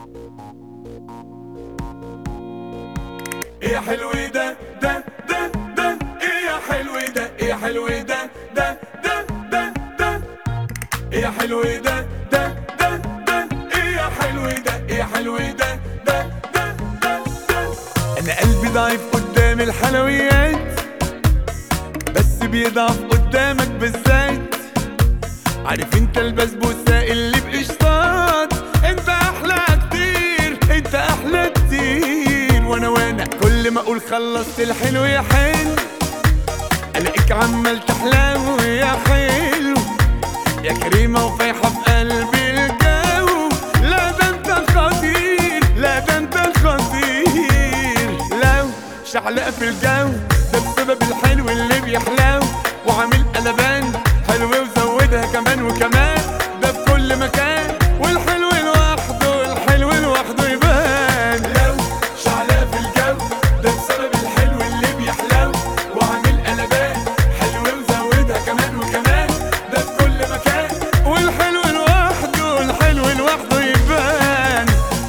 يا حلو ده ده ده ده إيه يا حلو ده يا حلو ده ده ده ده ده يا حلو ده ده ده ده إيه يا حلو ده يا حلو ده ده ده ده ده أنا قلبي ضعيف قدام الحلويات بس بيضعف قدامك بالذات عارف انت البسبوسة اللي بقشطات انت احلى كتير انت احلى كتير وانا وانا كل ما اقول خلصت الحلو يا حلو الاقيك عمال تحلو يا حلو يا كريمة وفايحة في قلبي الجو لا ده انت خطير لا ده انت خطير لو شعلقة في الجو ده بسبب الحلو اللي بيحلو وعامل قلبان حلو وزودها كمان وكمان ده في كل مكان والحلو لوحده الحلو لوحده يبان لو شعلقة في الجو ده بسبب الحلو اللي بيحلو وعامل قلبان حلو وزودها كمان وكمان ده في كل مكان والحلو لوحده الحلو لوحده يبان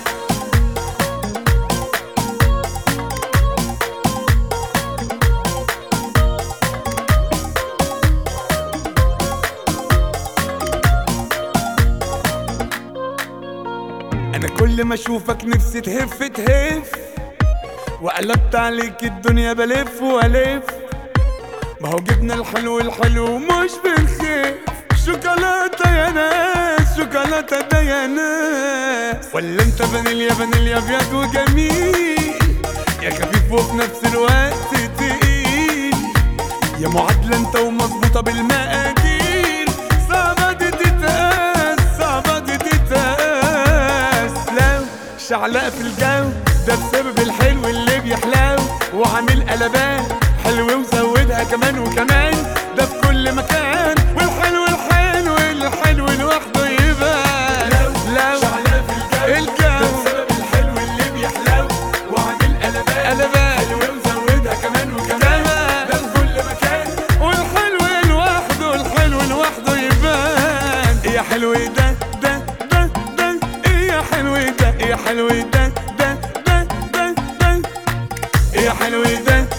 انا كل ما اشوفك نفسي تهف تهف وقلبت عليك الدنيا بلف والف ما هو جبنا الحلو الحلو مش بنخف شوكولاتة يا ناس شوكولاتة ده يا ناس ولا انت فانيليا فانيليا ابيض وجميل يا خفيف وفي نفس الوقت تقيل يا معادلة انت ومظبوطة بالمقادير صعبة دي تتقاس صعبة دي تتقاس لو شعلقة في الجو ده بسبب الحلو اللي بيحلو وعامل قلبان حلو وزودها كمان وكمان ده في كل مكان والحلو الحلو الحلو لوحده يبان لو لو شعلقة في الجو الجو ده بسبب الحلو اللي بيحلو وعامل قلبان قلبان حلو وزودها كمان وكمان ده في كل مكان والحلو لوحده الحلو لوحده يبان يا حلو ده ده ده ده يا حلو ده يا حلو ده ده ده ده ده يا حلو ده